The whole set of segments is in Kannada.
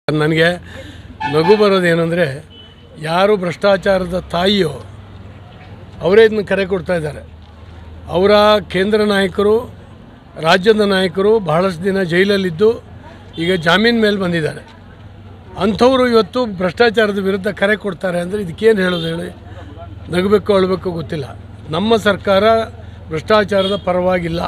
ನನಗೆ ನಗು ಬರೋದೇನೆಂದರೆ ಯಾರು ಭ್ರಷ್ಟಾಚಾರದ ತಾಯಿಯೋ ಅವರೇ ಇದನ್ನ ಕರೆ ಕೊಡ್ತಾ ಇದ್ದಾರೆ ಅವರ ಕೇಂದ್ರ ನಾಯಕರು ರಾಜ್ಯದ ನಾಯಕರು ಬಹಳಷ್ಟು ದಿನ ಜೈಲಲ್ಲಿದ್ದು ಈಗ ಜಾಮೀನು ಮೇಲೆ ಬಂದಿದ್ದಾರೆ ಅಂಥವರು ಇವತ್ತು ಭ್ರಷ್ಟಾಚಾರದ ವಿರುದ್ಧ ಕರೆ ಕೊಡ್ತಾರೆ ಅಂದರೆ ಇದಕ್ಕೇನು ಹೇಳೋದು ಹೇಳಿ ನಗಬೇಕು ಅಳಬೇಕು ಗೊತ್ತಿಲ್ಲ ನಮ್ಮ ಸರ್ಕಾರ ಭ್ರಷ್ಟಾಚಾರದ ಪರವಾಗಿಲ್ಲ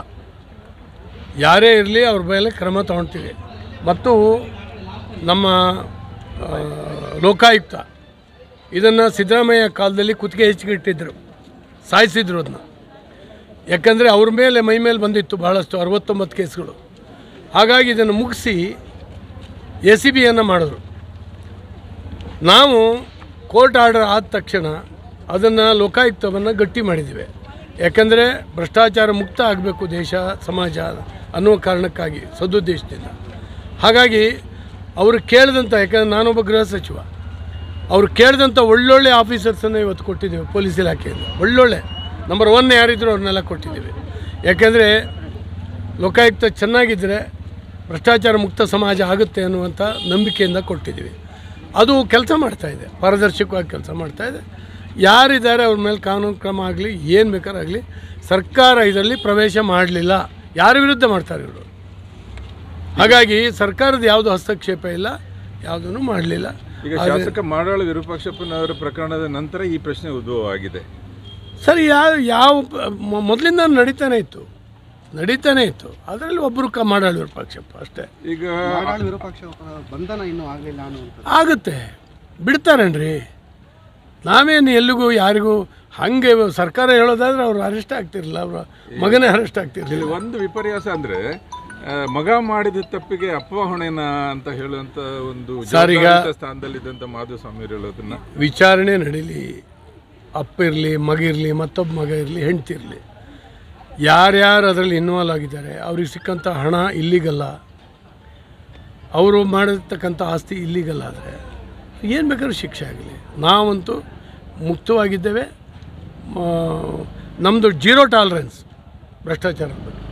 ಯಾರೇ ಇರಲಿ ಅವ್ರ ಮೇಲೆ ಕ್ರಮ ತಗೊಳ್ತೀವಿ ಮತ್ತು ನಮ್ಮ ಆ, ಲೋಕಾಯುಕ್ತ ಇದನ್ನು ಸಿದ್ದರಾಮಯ್ಯ ಕಾಲದಲ್ಲಿ ಕುತ್ತಿಗೆ ಹೆಚ್ಚಿಗಿಟ್ಟಿದ್ರು ಸಾಯಿಸಿದ್ರು ಅದನ್ನ ಯಾಕಂದರೆ ಅವ್ರ ಮೇಲೆ ಮೈ ಮೇಲೆ ಬಂದಿತ್ತು ಭಾಳಷ್ಟು ಅರವತ್ತೊಂಬತ್ತು ಕೇಸ್ಗಳು ಹಾಗಾಗಿ ಇದನ್ನು ಮುಗಿಸಿ ಎ ಸಿ ಬಿಯನ್ನು ಮಾಡಿದ್ರು ನಾವು ಕೋರ್ಟ್ ಆರ್ಡರ್ ಆದ ತಕ್ಷಣ ಅದನ್ನು ಲೋಕಾಯುಕ್ತವನ್ನು ಗಟ್ಟಿ ಮಾಡಿದ್ದೀವಿ ಯಾಕಂದರೆ ಭ್ರಷ್ಟಾಚಾರ ಮುಕ್ತ ಆಗಬೇಕು ದೇಶ ಸಮಾಜ ಅನ್ನುವ ಕಾರಣಕ್ಕಾಗಿ ಸದುದ್ದೇಶದಿಂದ ಹಾಗಾಗಿ ಅವರು ಕೇಳಿದಂಥ ಯಾಕಂದರೆ ನಾನೊಬ್ಬ ಗೃಹ ಸಚಿವ ಅವ್ರು ಕೇಳಿದಂಥ ಒಳ್ಳೊಳ್ಳೆ ಆಫೀಸರ್ಸನ್ನು ಇವತ್ತು ಕೊಟ್ಟಿದ್ದೇವೆ ಪೊಲೀಸ್ ಇಲಾಖೆಯಿಂದ ಒಳ್ಳೊಳ್ಳೆ ನಂಬರ್ ಒನ್ ಯಾರಿದ್ರು ಅವ್ರನ್ನೆಲ್ಲ ಕೊಟ್ಟಿದ್ದೀವಿ ಯಾಕೆಂದರೆ ಲೋಕಾಯುಕ್ತ ಚೆನ್ನಾಗಿದ್ದರೆ ಭ್ರಷ್ಟಾಚಾರ ಮುಕ್ತ ಸಮಾಜ ಆಗುತ್ತೆ ಅನ್ನುವಂಥ ನಂಬಿಕೆಯಿಂದ ಕೊಟ್ಟಿದ್ದೀವಿ ಅದು ಕೆಲಸ ಮಾಡ್ತಾಯಿದೆ ಪಾರದರ್ಶಕವಾಗಿ ಕೆಲಸ ಮಾಡ್ತಾಯಿದೆ ಯಾರಿದ್ದಾರೆ ಅವ್ರ ಮೇಲೆ ಕಾನೂನು ಕ್ರಮ ಆಗಲಿ ಏನು ಬೇಕಾರಾಗಲಿ ಸರ್ಕಾರ ಇದರಲ್ಲಿ ಪ್ರವೇಶ ಮಾಡಲಿಲ್ಲ ಯಾರ ವಿರುದ್ಧ ಮಾಡ್ತಾರೆ ಇವರು ಹಾಗಾಗಿ ಸರ್ಕಾರದ ಯಾವುದು ಹಸ್ತಕ್ಷೇಪ ಇಲ್ಲ ಯಾವುದನ್ನು ಮಾಡಲಿಲ್ಲ ಈಗ ಶಾಸಕ ಮಾಡಾಳು ವಿರೂಪಾಕ್ಷಪ್ಪನವರ ಪ್ರಕರಣದ ನಂತರ ಈ ಪ್ರಶ್ನೆ ಉದ್ಭವ ಆಗಿದೆ ಸರಿ ಯಾವ ಯಾವ ಮ- ಮೊದಲಿಂದ ನಡೀತಾನೆ ಇತ್ತು ನಡೀತಾನೆ ಇತ್ತು ಅದರಲ್ಲಿ ಒಬ್ಬರು ಕ ಮಾಡಾಳು ವಿರೂಪಾಕ್ಷಪ್ಪ ಅಷ್ಟೇ ಈಗ ಮಾಡಾಳು ವಿರೂಪಾಕ್ಷ ಅವರ ಬಂಧನ ಇನ್ನೂ ಆಗಲಿಲ್ಲ ಅನ್ನುವಂಥದ್ದು ಆಗುತ್ತೆ ಬಿಡ್ತಾರೇನ್ರಿ ನಾವೇನು ಎಲ್ಲಿಗೂ ಯಾರಿಗೂ ಹಾಗೆ ಸರ್ಕಾರ ಹೇಳೋದಾದ್ರೆ ಅವ್ರು ಅರೆಸ್ಟ್ ಆಗ್ತಿರಲಿಲ್ಲ ಅವರ ಮಗನೇ ಅರೆಸ್ಟ್ ಆಗ್ತಿರಲಿಲ್ಲ ಇಲ್ಲಿ ಒಂದು ವಿಪರ್ಯಾಸ ಅಂದ್ರೆ ಆ, ಮಗ ಮಾಡಿದ ತಪ್ಪಿಗೆ ಅಪ್ಪ ಹೊಣೆನ ಅಂತ ಹೇಳುವಂತ ಒಂದು ಸರ್, ಈಗ- ಜವಾಬ್ದಾರಿಯುತ ಸ್ಥಾನದಲ್ಲಿದ್ದಂತ ಮಾಧುಸ್ವಾಮಿ ಹೇಳೋದನ್ನ ವಿಚಾರಣೆ ನಡೀಲಿ ಅಪ್ಪ ಇರಲಿ ಮಗ ಇರಲಿ ಮತ್ತೊಬ್ಬ ಮಗ ಇರಲಿ ಹೆಂಡ್ತಿ ಇರಲಿ ಯಾರ್ಯಾರು ಅದರಲ್ಲಿ ಇನ್ವಾಲ್ವ್ ಆಗಿದ್ದಾರೆ ಅವ್ರಿಗೆ ಸಿಕ್ಕಂಥ ಹಣ ಇಲ್ಲಿಗಲ್ಲ ಅವರು ಮಾಡಿರ್ತಕ್ಕಂಥ ಆಸ್ತಿ ಇಲ್ಲಿಗಲ್ಲ ಆದರೆ ಏನು ಬೇಕಾದ್ರೂ ಶಿಕ್ಷೆ ಆಗಲಿ ನಾವಂತೂ ಮುಕ್ತವಾಗಿದ್ದೇವೆ ನಮ್ಮದು ಜೀರೋ ಟಾಲರೆನ್ಸ್ ಭ್ರಷ್ಟಾಚಾರದ ಬಗ್ಗೆ